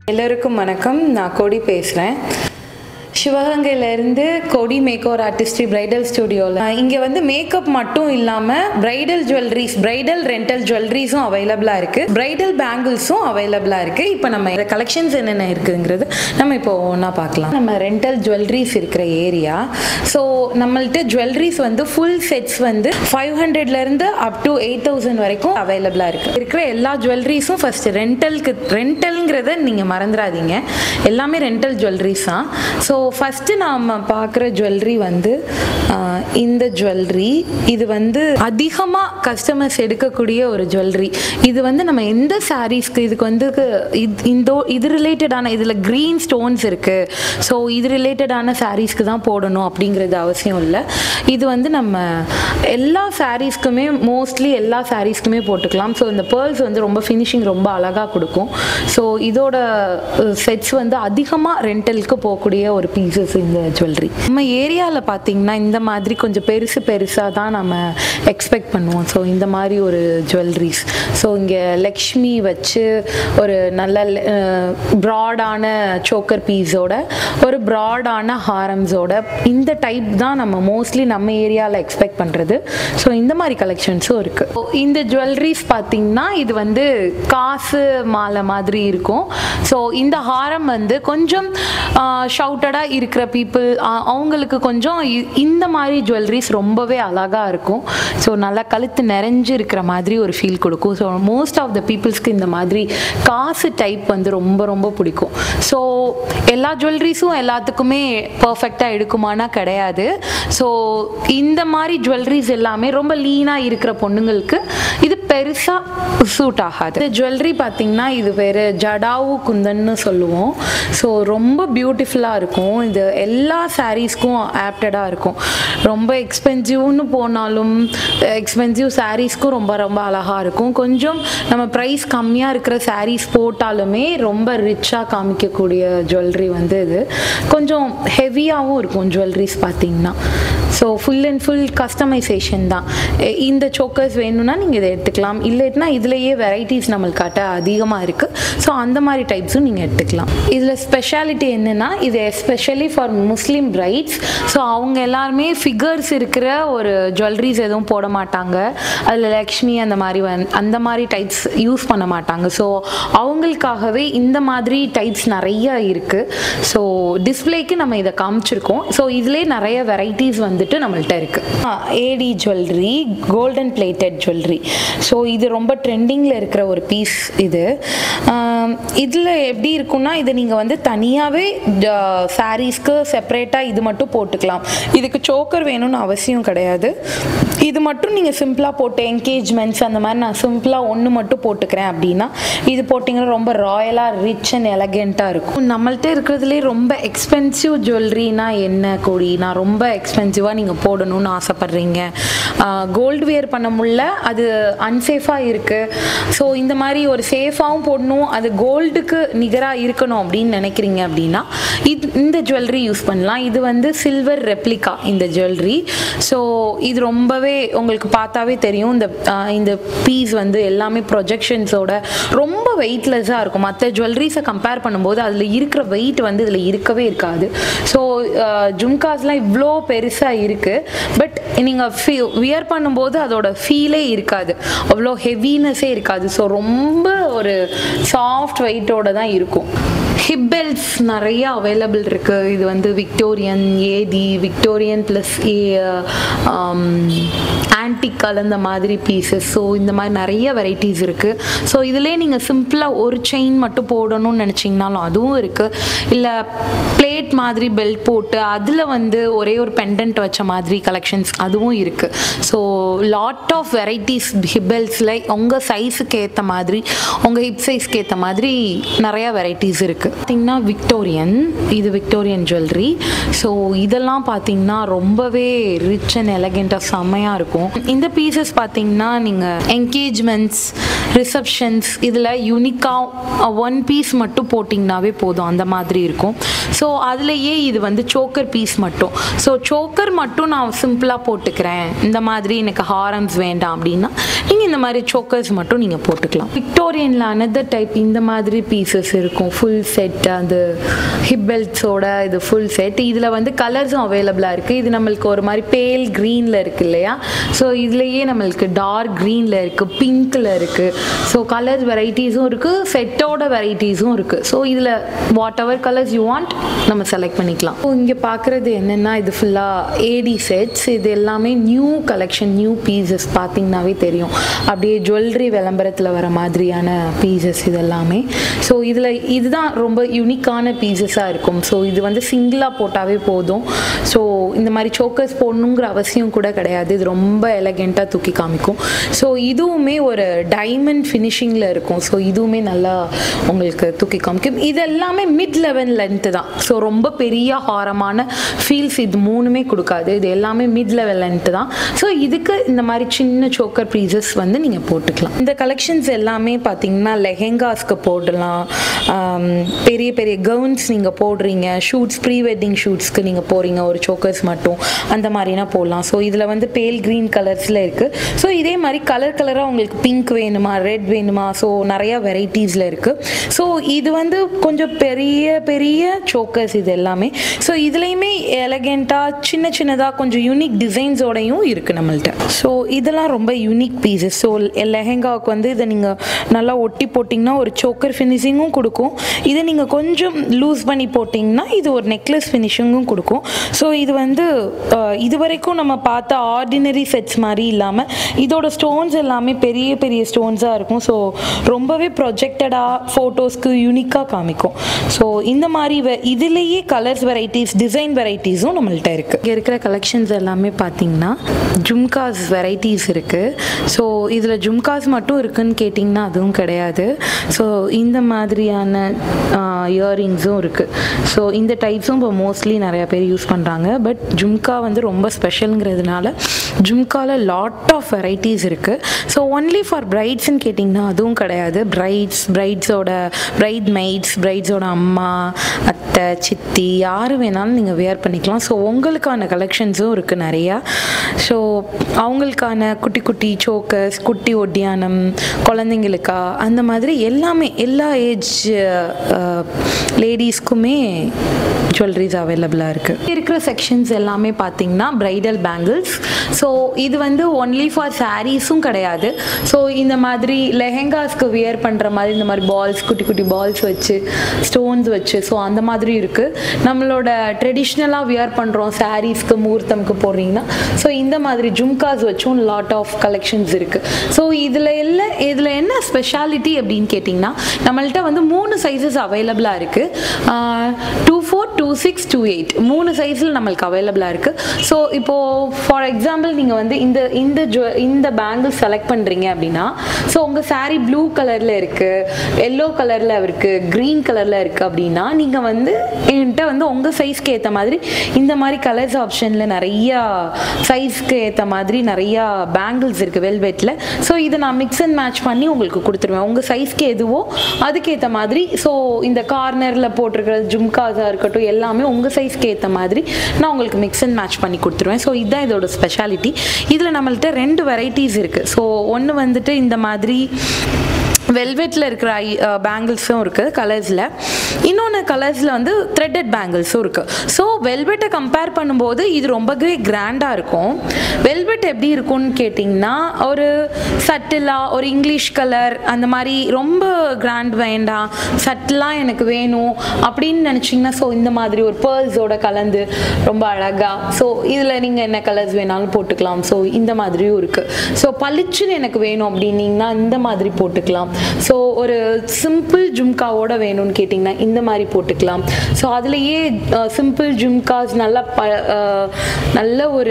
எல்லோருக்கும் வணக்கம் நான் கோடி பேசுகிறேன் சிவகங்கையிலேருந்து கொடி மேக்கோர் ஆர்டிஸ்ட்ரி பிரைடல் ஸ்டுடியோவில் இங்கே வந்து மேக்கப் மட்டும் இல்லாமல் பிரைடல் ஜுவல்லரிஸ் பிரைடல் ரெண்டல் ஜுவல்லரிஸும் அவைலபிளாக இருக்குது பிரைடல் பேங்கிள்ஸும் அவைலபிளாக இருக்குது இப்போ நம்ம கலெக்ஷன்ஸ் என்னென்ன இருக்குங்கிறது நம்ம இப்போ ஒன்றா பார்க்கலாம் நம்ம ரெண்டல் ஜுவல்லரிஸ் இருக்கிற ஏரியா ஸோ நம்மள்ட்ட ஜுவல்லரிஸ் வந்து ஃபுல் செட்ஸ் வந்து ஃபைவ் ஹண்ட்ரட்லேருந்து அப் டு எயிட் தௌசண்ட் வரைக்கும் அவைலபிளாக இருக்குது இருக்கிற எல்லா ஜுவல்லரிஸும் ஃபஸ்ட்டு ரெண்டலுக்கு ரெண்டல்ங்கிறத நீங்கள் மறந்துடாதீங்க எல்லாமே ரெண்டல் ஜுவல்லரிஸ் தான் ஸோ ஃபஸ்ட்டு நாம் பார்க்குற ஜுவல்லரி வந்து ஆஹ், இந்த ஜுவல்லரி இது வந்து அதிகமாக கஸ்டமர்ஸ் எடுக்கக்கூடிய ஒரு ஜுவல்லரி இது வந்து நம்ம எந்த சாரீஸ்க்கு இதுக்கு வந்து இது இந்த இது ரிலேட்டடான இதில் க்ரீன் ஸ்டோன்ஸ் இருக்குது ஸோ இது ரிலேட்டடான சாரீஸ்க்கு தான் போடணும் அப்படிங்கிறது அவசியம் இல்லை இது வந்து நம்ம எல்லா சாரீஸ்க்குமே மோஸ்ட்லி எல்லா சாரீஸ்க்குமே போட்டுக்கலாம் ஸோ இந்த பேர்ல்ஸ் வந்து ரொம்ப ஃபினிஷிங் ரொம்ப அழகாக கொடுக்கும் ஸோ இதோட செட்ஸ் வந்து அதிகமாக ரெண்டலுக்கு போகக்கூடிய ஒரு பீசஸ் இந்த ஜுவல்லரி நம்ம ஏரியாவில் பார்த்தீங்கன்னா இந்த மாதிரி கொஞ்சம் பெருசு பெருசாக தான் நம்ம எக்ஸ்பெக்ட் பண்ணுவோம் ஸோ இந்த மாதிரி ஒரு ஜுவல்லரிஸ் ஸோ இங்கே லக்ஷ்மி வச்சு ஒரு நல்ல ப்ராடான சோக்கர் பீஸோட ஒரு ப்ராடான ஹாரம்ஸோட இந்த டைப் தான் நம்ம மோஸ்ட்லி நம்ம ஏரியாவில் எக்ஸ்பெக்ட் பண்ணுறது ஸோ இந்த மாதிரி கலெக்ஷன்ஸும் இருக்குது இந்த ஜுவல்லரிஸ் பார்த்தீங்கன்னா இது வந்து காசு மாலை மாதிரி இருக்கும் ஸோ இந்த ஹாரம் வந்து கொஞ்சம் ஷவுட்டடாக இருக்கிற பீப்புள் அவங்களுக்கு கொஞ்சம் இ- இந்த மாதிரி ஜுவல்லரிஸ் ரொம்பவே அழகாக இருக்கும் ஸோ நல்லா கழுத்து நிறைஞ்சு இருக்கிற மாதிரி ஒரு ஃபீல் கொடுக்கும் ஸோ மோஸ்ட் ஆஃப் த பீப்புள்ஸ்க்கு இந்த மாதிரி காசு டைப் வந்து ரொம்ப ரொம்ப பிடிக்கும் ஸோ எல்லா ஜுவல்லரிஸும் எல்லாத்துக்குமே பர்ஃபெக்டாக எடுக்குமானா கிடையாது ஸோ இந்த மாதிரி ஜுவல்லரிஸ் எல்லாமே ரொம்ப லீனாக இருக்கிற பொண்ணுங்களுக்கு இது பெருசாக சூட் ஆகாது இந்த ஜுவல்லரி பார்த்தீங்கன்னா இது பேர் ஜடாவு குந்தன்னு சொல்லுவோம் ஸோ ரொம்ப பியூட்டிஃபுல்லாக இருக்கும் இது எல்லா சாரீஸ்க்கும் ஆப்டடாக இருக்கும் ரொம்ப எக்ஸ்பென்சிவ்னு போனாலும் எக்ஸ்பென்சிவ் சாரீஸ்க்கும் ரொம்ப ரொம்ப அழகாக இருக்கும் கொஞ்சம் நம்ம ப்ரைஸ் கம்மியாக இருக்கிற சாரீஸ் போட்டாலுமே ரொம்ப ரிச்சாக காமிக்கக்கூடிய ஜுவல்லரி வந்து இது கொஞ்சம் ஹெவியாகவும் இருக்கும் ஜுவல்லரிஸ் பார்த்தீங்கன்னா so full and full customisation தான் எ- இந்த சோக்கர்ஸ் வேணும்னா நீங்கள் இதை எடுத்துக்கலாம் இல்லைன்னா இதுலேயே வெரைட்டிஸ் நம்மளுக்கு காட்ட அதிகமாக இருக்குது ஸோ அந்த மாதிரி டைப்ஸும் நீங்கள் எடுத்துக்கலாம் இதில் ஸ்பெஷாலிட்டி என்னென்னா இது especially for Muslim brides so அவங்க எல்லாருமே ஃபிகர்ஸ் இருக்கிற ஒரு ஜுவல்லரிஸ் எதுவும் போட மாட்டாங்க அதில் லக்ஷ்மி அந்த மாதிரி வந் அந்த மாதிரி டைப்ஸ் யூஸ் பண்ண மாட்டாங்க ஸோ அவங்களுக்காகவே இந்த மாதிரி டைப்ஸ் நிறைய இருக்குது ஸோ டிஸ்ப்ளேக்கு நம்ம இதை காமிச்சிருக்கோம் ஸோ இதிலே நிறைய வெரைட்டிஸ் வந்துட்டு நம்மள்ட்ட இருக்குது AD jewellery golden plated jewellery so இது ரொம்ப ட்ரெண்டிங்கில் இருக்கிற ஒரு பீஸ் இது இதில் எப்படி இருக்கும்னா இது நீங்கள் வந்து தனியாகவே சாரீஸ்க்கு செப்பரேட்டாக இது மட்டும் போட்டுக்கலாம் இதுக்கு சோக்கர் வேணும்னு அவசியம் கிடையாது இது மட்டும் நீங்கள் சிம்பிளாக போட்டு என்கேஜ்மெண்ட்ஸ் அந்த மாதிரி நான் சிம்பிளாக ஒன்று மட்டும் போட்டுக்கிறேன் அப்படின்னா இது போட்டிங்கன்னா ரொம்ப ராயலாக ரிச் அண்ட் எலகெண்ட்டாக இருக்கும் நம்மள்ட்ட இருக்கிறதுலே ரொம்ப எக்ஸ்பென்சிவ் ஜுவல்லரினா என்ன கூடி நான் ரொம்ப எக்ஸ்பென்சிவாக நீங்கள் போடணும்னு ஆசைப்பட்றீங்க கோல்டு வியர் பண்ண முடியல அது அன்சேஃபாக இருக்குது ஸோ இந்த மாதிரி ஒரு சேஃபாகவும் போடணும் அது கோல்டுக்கு நிகராக இருக்கணும் அப்படின்னு நினைக்கிறீங்க அப்படின்னா இது இந்த ஜுவல்லரி யூஸ் பண்ணலாம் இது வந்து சில்வர் ரெப்ளிகா இந்த ஜுவல்லரி ஸோ இது ரொம்பவே உங்களுக்கு பார்த்தாவே தெரியும் இந்த ஆஹ், இந்த பீஸ் வந்து எல்லாமே ப்ரொஜெக்ஷன்ஸோட ரொம்ப வெயிட்லெஸ்ஸாக இருக்கும் மற்ற ஜுவல்லரிஸை கம்பேர் பண்ணும்போது அதில் இருக்கிற வெயிட் வந்து இதில் இருக்கவே இருக்காது ஸோ ஜும்காஸ்லாம் இவ்வளோ பெருசாக இருக்குது பட் நீங்கள் ஃபீ வியர் பண்ணும்போது அதோட ஃபீலே இருக்காது அவ்வளோ ஹெவினஸே இருக்காது ஸோ ரொம்ப ஒரு சாஃப்ட் வெயிட்டோட தான் இருக்கும் ஹிப் பெல்ட்ஸ் நிறைய அவைலபிள் இருக்குது இது வந்து Victorian AD Victorian plus a antique கலந்த மாதிரி பீசஸ் ஸோ இந்த மாதிரி நிறைய வெரைட்டிஸ் இருக்குது ஸோ இதிலே நீங்கள் சிம்பிளாக ஒரு செயின் மட்டும் போடணும்னு நினச்சிங்கனாலும் அதுவும் இருக்குது இல்லை பிளேட் மாதிரி பெல்ட் போட்டு அதில் வந்து ஒரே ஒரு பெண்டன்ட் வச்ச மாதிரி கலெக்ஷன்ஸ் அதுவும் இருக்குது ஸோ லாட் ஆஃப் வெரைட்டிஸ் ஹிப்பெல்ஸில் உங்கள் சைஸுக்கு ஏற்ற மாதிரி உங்கள் ஹிப் சைஸ்க்கு ஏற்ற மாதிரி நிறையா வெரைட்டிஸ் இருக்குது பார்த்தீங்கன்னா விக்டோரியன் இது விக்டோரியன் ஜுவல்லரி ஸோ இதெல்லாம் பார்த்தீங்கன்னா ரொம்பவே ரிச் அண்ட் எலகெண்ட்டாக செம்மையாக இருக்கும் இந்த பீசஸ் பார்த்தீங்கன்னா நீங்கள் என்கேஜ்மெண்ட்ஸ் ரிசப்ஷன்ஸ் இதில் யூனிக்காக ஒன் பீஸ் மட்டும் போட்டிங்கனாவே போதும் அந்த மாதிரி இருக்கும் ஸோ அதுலேயே இது வந்து சோக்கர் பீஸ் மட்டும் ஸோ சோக்கர் மட்டும் நான் சிம்பிளாக போட்டுக்கிறேன் இந்த மாதிரி எனக்கு ஹாரம்ஸ் வேண்டாம் அப்படின்னா நீங்கள் இந்த மாதிரி சோக்கர்ஸ் மட்டும் நீங்கள் போட்டுக்கலாம் விக்டோரியனில் அனதர் டைப் இந்த மாதிரி பீசஸ் இருக்கும் ஃபுல் செட் அந்த ஹிப் பெல்ட்ஸோட இது ஃபுல் செட் இதில் வந்து கலர்ஸும் அவைலபிளாக இருக்குது இது நம்மளுக்கு ஒரு மாதிரி பேல் க்ரீனில் இருக்குது இல்லையா ஸோ இதுலேயே நம்மளுக்கு டார்க் க்ரீனில் இருக்குது பிங்க்கில் இருக்குது ஸோ கலர் வெரைட்டிஸும் இருக்குது செட்டோட வெரைட்டிஸும் இருக்குது ஸோ இதில் whatever colours you want நம்ம செலக்ட் பண்ணிக்கலாம் ஸோ இங்கே பார்க்குறது என்னென்னா இது ஃபுல்லாக ஏடி செட்ஸ் இது எல்லாமே நியூ கலெக்ஷன் நியூ பீசஸ் பார்த்தீங்கன்னாவே தெரியும் அப்படியே ஜுவல்லரி விளம்பரத்தில் வர மாதிரியான பீசஸ் இது எல்லாமே ஸோ இதில் இதுதான் ரொம்ப யூனிக்கான பீசஸாக இருக்கும் ஸோ இது வந்து சிங்கிளாக போட்டாவே போதும் ஸோ இந்த மாதிரி சோக்கர்ஸ் போடணுங்கிற அவசியம் கூட கிடையாது இது ரொம்ப எலகெண்ட்டாக தூக்கி காமிக்கும் ஸோ இதுவுமே ஒரு டைமண்ட் ஃபினிஷிங்கில் இருக்கும் ஸோ இதுவுமே நல்லா உங்களுக்கு தூக்கி காமிக்கும் இது எல்லாமே மிட் லெவல் லென்த்து தான் ஸோ ரொம்ப பெரிய ஹாரமான ஃபீல்ஸ் இது மூணுமே கொடுக்காது இது எல்லாமே மிட் லெவல் லென்த்து தான் ஸோ இதுக்கு இந்த மாதிரி சின்ன சோக்கர் பீசஸ் வந்து நீங்கள் போட்டுக்கலாம் இந்த கலெக்ஷன்ஸ் எல்லாமே பார்த்தீங்கன்னா லெஹெங்காஸ்க்கு போடலாம் ஆம், பெரிய பெரிய கவுன்ஸ் நீங்கள் போடுறீங்க ஷூட்ஸ் ப்ரீ வெட்டிங் ஷூட்ஸ்க்கு நீங்கள் போகிறீங்க ஒரு சோக்கர்ஸ் மட்டும் அந்த மாதிரினா போடலாம் ஸோ இதில் வந்து பேல் க்ரீன் கலர்ஸில் இருக்குது ஸோ இதே மாதிரி கலர் கலராக உங்களுக்கு பிங்க் வேணுமா ரெட் வேணுமா ஸோ நிறையா வெரைட்டிஸில் இருக்குது ஸோ இது வந்து கொஞ்சம் பெரிய பெரிய சோக்கர்ஸ் இது எல்லாமே ஸோ இதுலேயுமே எலகெண்ட்டாக சின்ன சின்னதாக கொஞ்சம் யூனிக் டிசைன்ஸோடையும் இருக்குது நம்மள்ட்ட ஸோ இதெல்லாம் ரொம்ப யூனிக் பீசஸ் ஸோ லெஹெங்காவுக்கு வந்து இதை நீங்கள் நல்லா ஒட்டி போட்டிங்கன்னா ஒரு சோக்கர் ஃபினிஷிங்கும் கொடுக்கும் இதை நீங்கள் கொஞ்சம் லூஸ் பண்ணி போட்டிங்கன்னா இது ஒரு நெக்லஸ் ஃபினிஷிங்கும் கொடுக்கும் ஸோ இது வந்து அஹ், இது வரைக்கும் நம்ம பார்த்த ஆர்டினரி செட்ஸ் மாதிரி இல்லாமல் இதோட ஸ்டோன்ஸ் எல்லாமே பெரிய பெரிய ஸ்டோன்ஸாக இருக்கும் ஸோ ரொம்பவே ப்ரொஜெக்டடாக ஃபோட்டோஸ்க்கு யூனிக்காக காமிக்கும் ஸோ இந்த மாதிரி வெ- இதுலேயே கலர்ஸ் வெரைட்டிஸ் டிசைன் வெரைட்டிஸும் நம்மள்ட்ட இருக்குது இங்கே இருக்கிற கலெக்ஷன்ஸ் எல்லாமே பார்த்தீங்கன்னா ஜும்காஸ் வெரைட்டிஸ் இருக்குது ஸோ இதில் ஜும்காஸ் மட்டும் இருக்குன்னு கேட்டிங்கன்னா அதுவும் கிடையாது ஸோ இந்த மாதிரியான இயரிங்ஸும் இருக்குது ஸோ இந்த டைப்ஸும் இப்போ மோஸ்ட்லி நிறைய பேர் யூஸ் பண்ணுறாங்க பட் ஜும்கா வந்து ரொம்ப ஸ்பெஷலுங்கிறதுனால ஜும்காவில் லாட் ஆஃப் வெரைட்டிஸ் இருக்குது ஸோ ஒன்லி ஃபார் பிரைட்ஸ்ன்னு கேட்டிங்கன்னா அதுவும் கிடையாது பிரைட்ஸ் பிரைட்ஸோட பிரைட் மெய்ட்ஸ் பிரைட்ஸோட அம்மா அத்தை சித்தி யார் வேணாலும் நீங்கள் வேர் பண்ணிக்கலாம் ஸோ உங்களுக்கான கலெக்ஷன்ஸும் இருக்குது நிறையா ஸோ அவங்களுக்கான குட்டி குட்டி சோக்கர்ஸ் குட்டி ஒட்டியானம் குழந்தைங்களுக்கா அந்த மாதிரி எல்லாமே எல்லா ஏஜ் லேடிஸ்க்குமே ஜுவல்லரிஸ் அவைலபிளாக இருக்குது இருக்கிற செக்ஷன்ஸ் எல்லாமே பார்த்தீங்கன்னா பிரைடல் பேங்கிள்ஸ் ஸோ இது வந்து ஒன்லி ஃபார் சாரீஸும் கிடையாது ஸோ இந்த மாதிரி லெஹெங்காஸ்க்கு வியர் பண்ணுற மாதிரி இந்த மாதிரி பால்ஸ் குட்டி குட்டி பால்ஸ் வச்சு ஸ்டோன்ஸ் வச்சு ஸோ அந்த மாதிரி இருக்குது நம்மளோட ட்ரெடிஷ்னலாக வியர் பண்ணுறோம் சாரீஸ்க்கு முகூர்த்தம்க்கு போடுறீங்கன்னா ஸோ இந்த மாதிரி ஜும்காஸ் வச்சும் லாட் ஆஃப் கலெக்ஷன்ஸ் இருக்குது ஸோ இதில் எல்லாம் இதில் என்ன ஸ்பெஷாலிட்டி அப்படின்னு கேட்டிங்கன்னா நம்மள்ட்ட வந்து மூணு சைஸஸ் அவைலபிளாக இருக்குது two four two six two eight மூணு சைஸில் நம்மளுக்கு அவைலபிளாக இருக்குது ஸோ இப்போது ஃபார் எக்ஸாம்பிள் நீங்கள் வந்து இந்த இந்த ஜுவ இந்த பேங்கிள் செலக்ட் பண்ணுறீங்க அப்படின்னா ஸோ உங்கள் saree ப்ளூ கலரில் இருக்குது எல்லோ கலரில் இருக்குது க்ரீன் கலரில் இருக்குது அப்படின்னா நீங்கள் வந்து என்கிட்ட வந்து உங்கள் சைஸ்க்கு ஏற்ற மாதிரி இந்த மாதிரி கலர்ஸ் ஆப்ஷனில் நிறையா சைஸ்க்கு ஏற்ற மாதிரி நிறையா பேங்கிள்ஸ் இருக்குது வெல்வெட்டில் ஸோ இதை நான் மிக்ஸ் அண்ட் மேட்ச் பண்ணி உங்களுக்கு கொடுத்துருவேன் உங்கள் சைஸ்க்கு எதுவோ அதுக்கேற்ற மாதிரி ஸோ இந்த கார்னரில் போட்டிருக்கிற ஜும்காஸாக இருக்கட்டும் எல்லாமே உங்கள் சைஸ்க்கு ஏற்ற மாதிரி நான் உங்களுக்கு மிக்ஸ் அண்ட் மேட்ச் பண்ணி கொடுத்துருவேன் ஸோ இதுதான் இதோட ஸ்பெஷாலிட்டி இதில் நம்மள்ட்ட ரெண்டு வெரைட்டிஸ் இருக்குது ஸோ ஒன்று வந்துட்டு இந்த மாதிரி வெல்வெட்டில் இருக்கிற ஐ பேங்கிள்ஸும் இருக்குது கலர்ஸில் இன்னொன்று கலர்ஸில் வந்து த்ரெட்டட் பேங்கிள்ஸும் இருக்குது ஸோ வெல்வெட்டை கம்பேர் பண்ணும்போது இது ரொம்பவே கிராண்டாக இருக்கும் வெல்வெட் எப்படி இருக்கும்னு கேட்டிங்கன்னா ஒரு சட்டிலாக ஒரு இங்கிலீஷ் கலர் அந்த மாதிரி ரொம்ப கிராண்ட் வேண்டாம் சட்டிலாக எனக்கு வேணும் அப்படின்னு நினச்சிங்கன்னா ஸோ இந்த மாதிரி ஒரு பேர்ல்ஸோட கலந்து ரொம்ப அழகாக ஸோ இதில் நீங்கள் என்ன கலர்ஸ் வேணாலும் போட்டுக்கலாம் ஸோ இந்த மாதிரியும் இருக்குது ஸோ பளிச்சுன்னு எனக்கு வேணும் அப்படின்னீங்கன்னா இந்த மாதிரி போட்டுக்கலாம் ஸோ ஒரு சிம்பிள் ஜும்காவோட வேணும்னு கேட்டிங்கன்னா இந்த மாதிரி போட்டுக்கலாம் ஸோ அதுலேயே சிம்பிள் ஜும்காஸ் நல்லா ப அஹ், நல்ல ஒரு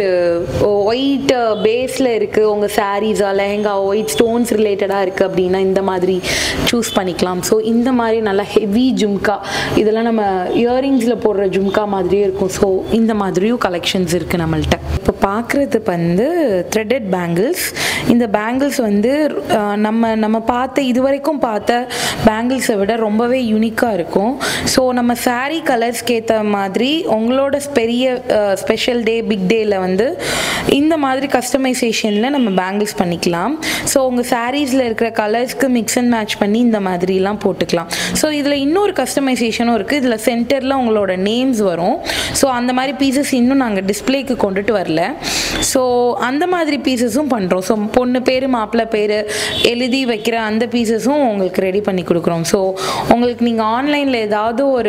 ஒயிட் பேஸில் இருக்குது உங்கள் சாரீஸா லெஹங்கா ஒயிட் ஸ்டோன்ஸ் ரிலேட்டடாக இருக்குது அப்படின்னா இந்த மாதிரி சூஸ் பண்ணிக்கலாம் ஸோ இந்த மாதிரி நல்லா ஹெவி ஜும்கா இதெல்லாம் நம்ம இயரிங்ஸில் போடுற ஜும்கா மாதிரியே இருக்கும் ஸோ இந்த மாதிரியும் கலெக்ஷன்ஸ் இருக்குது நம்மள்ட்ட இப்போ பார்க்குறது வந்து த்ரெட்டட் பேங்கிள்ஸ் இந்த பேங்கிள்ஸ் வந்து அஹ், நம்ம நம்ம பார்த்த இது வரைக்கும் பார்த்த பேங்கிள்ஸை விட ரொம்பவே யூனிக்காக இருக்கும் ஸோ நம்ம saree கலர்ஸ்க்கு ஏற்ற மாதிரி உங்களோட பெரிய ஸ்பெஷல் டே பிக் டேயில் வந்து இந்த மாதிரி கஸ்டமைசேஷனில் நம்ம பேங்கிள்ஸ் பண்ணிக்கலாம் ஸோ உங்கள் சாரீஸில் இருக்கிற கலர்ஸ்க்கு மிக்ஸ் அண்ட் மேட்ச் பண்ணி இந்த மாதிரிலாம் போட்டுக்கலாம் ஸோ இதில் இன்னொரு கஸ்டமைசேஷனும் இருக்குது இதில் சென்டரில் உங்களோட நேம்ஸ் வரும் ஸோ அந்த மாதிரி பீசஸ் இன்னும் நாங்கள் டிஸ்ப்ளேக்கு கொண்டுட்டு வரல ஸோ அந்த மாதிரி பீசஸும் பண்ணுறோம் ஸோ பொண்ணு பேர் மாப்பிள்ளை பேர் எழுதி வைக்கிற அந்த பீசஸும் உங்களுக்கு ரெடி பண்ணி கொடுக்குறோம் ஸோ உங்களுக்கு நீங்கள் ஆன்லைனில் ஏதாவது ஒரு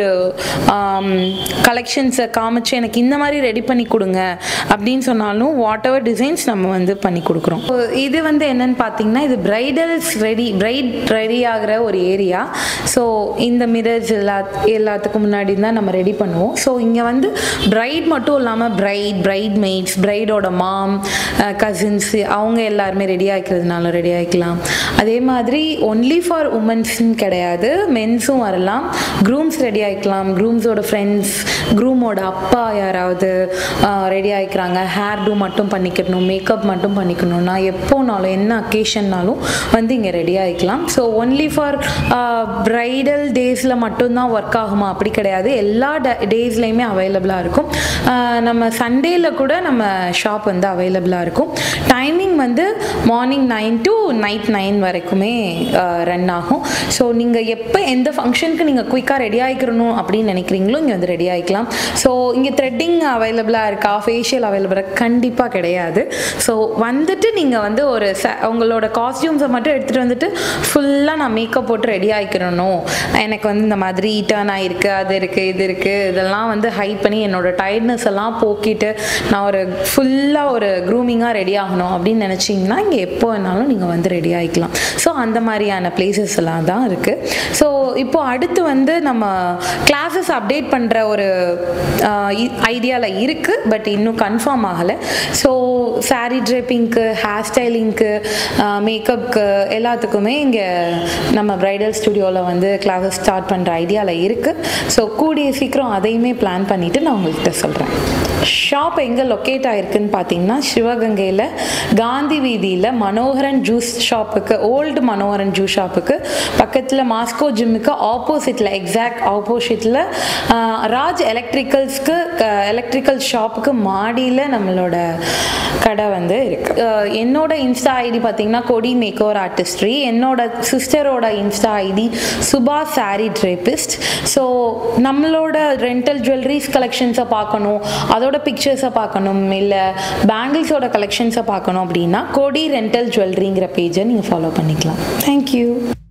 கலெக்ஷன்ஸை காமிச்சு எனக்கு இந்த மாதிரி ரெடி பண்ணி கொடுங்க அப்படின்னு சொன்னாலும் வாட் எவர் டிசைன்ஸ் நம்ம வந்து பண்ணி கொடுக்குறோம் So, இது வந்து என்னன்னு பார்த்தீங்கன்னா இது பிரைடல்ஸ் ரெடி பிரைட் ரெடி ஆகிற ஒரு ஏரியா ஸோ இந்த மிரர்ஸ் எல்லா எல்லாத்துக்கும் முன்னாடி தான் நம்ம ரெடி பண்ணுவோம் ஸோ இங்கே வந்து பிரைட் மட்டும் இல்லாமல் பிரைட் பிரைட் மெய்ட்ஸ் பிரைடோட மாம் கசின்ஸ் அவங்க எல்லாருமே ரெடி ஆகிக்கிறதுனால ரெடி ஆகிக்கலாம் அதே மாதிரி ஒன்லி ஃபார் உமன்ஸ்னு கிடையாது மென்ஸும் வரலாம் க்ரூம்ஸ் ரெடி ஆகிக்கலாம் க்ரூம்ஸோட ஃப்ரெண்ட்ஸ் க்ரூமோட அப்பா யாராவது ரெடி ஆகிக்கிறாங்க ஹேர் டூ மட்டும் பண்ணிக்கணும் மேக்கப் மட்டும் பண்ணிக்கணும்னா எப்போனாலும் என்ன அக்கேஷன்னாலும் வந்து இங்கே ரெடி ஆகிக்கலாம் ஸோ ஒன்லி ஃபார் ப்ரைடல் டேஸில் மட்டும்தான் ஒர்க் ஆகுமா அப்படி கிடையாது எல்லா டேஸ்லையுமே அவைலபிளாக இருக்கும் ஆஹ் நம்ம சண்டேல கூட நம்ம ஷாப் வந்து அவைலபிளாக இருக்கும் டைமிங் வந்து morning nine to night nine வரைக்குமே ரன் ஆகும் ஸோ நீங்கள் எப்போ எந்த ஃபங்க்ஷனுக்கு நீங்கள் குயிக்காக ரெடி ஆகிக்கிறணும் அப்படின்னு நினைக்கிறீங்களோ இங்கே வந்து ரெடி ஆகிக்கலாம் ஸோ இங்கே த்ரெட்டிங் அவைலபிளாக இருக்கா ஃபேஷியல் அவைலபிளாக கண்டிப்பாக கிடையாது ஸோ வந்துட்டு நீங்கள் வந்து ஒரு ச உங்களோட காஸ்டியூம்ஸை மட்டும் எடுத்துகிட்டு வந்துட்டு ஃபுல்லாக நான் மேக்கப் போட்டு ரெடி ஆகிக்கிறணும் எனக்கு வந்து இந்த மாதிரி டேர்ன் ஆகிருக்கு அது இருக்குது இது இருக்குது இதெல்லாம் வந்து ஹைட் பண்ணி என்னோட டயர்ட்னஸ் எல்லாம் போக்கிட்டு நான் ஒரு ஃபுல்லாக ஒரு க்ரூமிங்காக ரெடி ஆகணும் அப்படின்னு நினச்சிங்கன்னா இங்கே எப்போ வேணாலும் நீங்கள் வந்து ரெடி ஆகிக்கலாம் ஸோ அந்த மாதிரியான பிளேசஸ் எல்லாம் தான் இருக்குது ஸோ இப்போ அடுத்து வந்து நம்ம கிளாஸஸ் அப்டேட் பண்ணுற ஒரு ஐடியாவில் இருக்குது பட் இன்னும் கன்ஃபார்ம் ஆகலை ஸோ சாரீ ட்ரெப்பிங்க்கு ஹேர் ஸ்டைலிங்க்கு மேக்கப்க்கு எல்லாத்துக்குமே இங்கே நம்ம பிரைடல் ஸ்டுடியோவில் வந்து கிளாஸஸ் ஸ்டார்ட் பண்ணுற ஐடியாவில் இருக்குது ஸோ கூடிய சீக்கிரம் அதையுமே பிளான் பண்ணிவிட்டு நான் உங்கள்கிட்ட சொல்கிறேன் ஷாப் எங்கே லொக்கேட் ஆயிருக்குன்னு பார்த்தீங்கன்னா சிவகங்கையில் காந்தி வீதியில் மனோகரன் ஜூஸ் ஷாப்புக்கு ஓல்டு மனோகரன் ஜூஸ் ஷாப்புக்கு பக்கத்தில் மாஸ்கோ ஜிம்முக்கு ஆப்போசிட்டில் எக்ஸாக்ட் ஆப்போசிட்டில் ராஜ் எலக்ட்ரிக்கல்ஸ்க்கு எலக்ட்ரிக்கல் ஷாப்புக்கு மாடியில் நம்மளோட கடை வந்து இருக்கு அஹ் என்னோட இன்ஸ்டா ஐடி பார்த்தீங்கன்னா கொடி மேக்கோர் ஆர்டிஸ்ட்ரி என்னோட சிஸ்டரோட insta ID Subha sari drapist so நம்மளோட ரெண்டல் ஜுவல்லரிஸ் கலெக்ஷன்ஸை பார்க்கணும் அதோட பிக்சர்ஸை பார்க்கணும் இல்லை பேங்கிள்ஸோட கலெக்ஷன்ஸை பார்க்கணும் அப்படின்னா கொடி ரெண்டல் ஜுவல்லரிங்கிற பேஜை நீங்கள் ஃபாலோ பண்ணிக்கலாம் தேங்க்யூ